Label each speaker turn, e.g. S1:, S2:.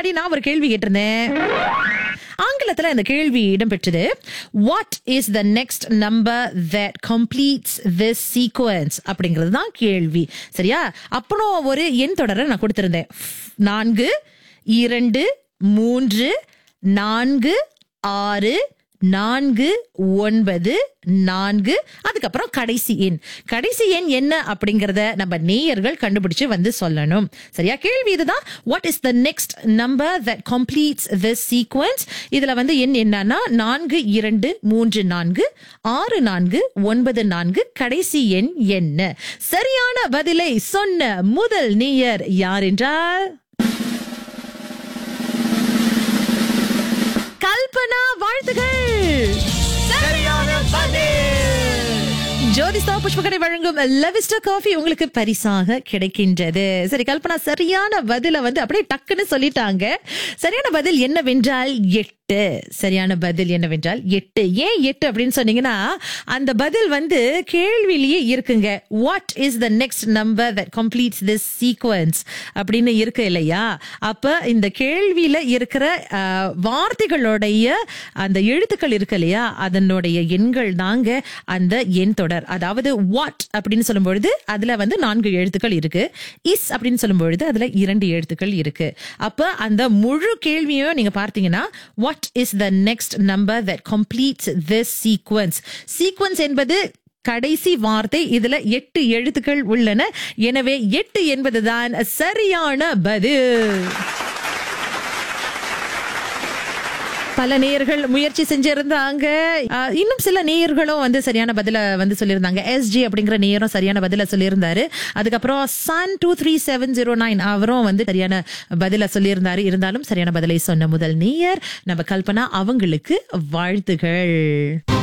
S1: முன்னாடி நான் ஒரு கேள்வி கேட்டிருந்தேன் ஆங்கிலத்துல இந்த கேள்வி இடம்பெற்றது what is the next number that completes this sequence அப்படிங்கிறது தான் கேள்வி சரியா அப்புறம் ஒரு எண் தொடரை நான் கொடுத்திருந்தேன் நான்கு இரண்டு மூன்று நான்கு ஆறு நான்கு ஒன்பது நான்கு அதுக்கப்புறம் கடைசி எண் கடைசி எண் என்ன அப்படிங்கறத நம்ம நேயர்கள் கண்டுபிடிச்சு வந்து சொல்லணும் சரியா கேள்வி இதுதான் what is the next number that completes this sequence இதுல வந்து எண் என்னன்னா நான்கு இரண்டு மூன்று நான்கு ஆறு நான்கு ஒன்பது நான்கு கடைசி எண் என்ன சரியான பதிலை சொன்ன முதல் நேயர் யார் என்றால் கல்பனா வாழ்த்துகள் ஜோதிஸ்தா புஷ்பகடை வழங்கும் லெவிஸ்டா காஃபி உங்களுக்கு பரிசாக கிடைக்கின்றது சரி கல்பனா சரியான பதில வந்து அப்படியே டக்குன்னு சொல்லிட்டாங்க சரியான பதில் என்னவென்றால் எட்டு சரியான பதில் என்னவென்றால் எட்டு ஏன் எட்டு அப்படின்னு சொன்னீங்கன்னா அந்த பதில் வந்து கேள்வியிலேயே இருக்குங்க what is the next number that completes this sequence அப்படின்னு இருக்கு இல்லையா அப்ப இந்த கேள்வியில இருக்கிற அஹ், வார்த்தைகளுடைய அந்த எழுத்துக்கள் இருக்கு இல்லையா அதனுடைய எண்கள் தாங்க அந்த எண் தொடர் அதாவது வாட் அப்படின்னு சொல்லும் பொழுது அதுல வந்து நான்கு எழுத்துக்கள் இருக்கு இஸ் அப்படின்னு சொல்லும் பொழுது அதுல இரண்டு எழுத்துக்கள் இருக்கு அப்ப அந்த முழு கேள்வியும் நீங்க பார்த்தீங்கன்னா what is the next number that completes this sequence sequence என்பது கடைசி வார்த்தை இதுல எட்டு எழுத்துக்கள் உள்ளன எனவே எட்டு என்பதுதான் சரியான பதில் பல நேயர்கள் முயற்சி செஞ்சிருந்தாங்க ஆஹ், இன்னும் சில நேயர்களும் வந்து சரியான பதில வந்து சொல்லியிருந்தாங்க எஸ்ஜி அப்படிங்கிற நேயரும் சரியான பதில சொல்லியிருந்தாரு அதுக்கப்புறம் சன் two three seven zero nine அவரும் வந்து சரியான பதில சொல்லியிருந்தாரு இருந்தாலும் சரியான பதிலை சொன்ன முதல் நேயர் நம்ம கல்பனா அவங்களுக்கு வாழ்த்துகள்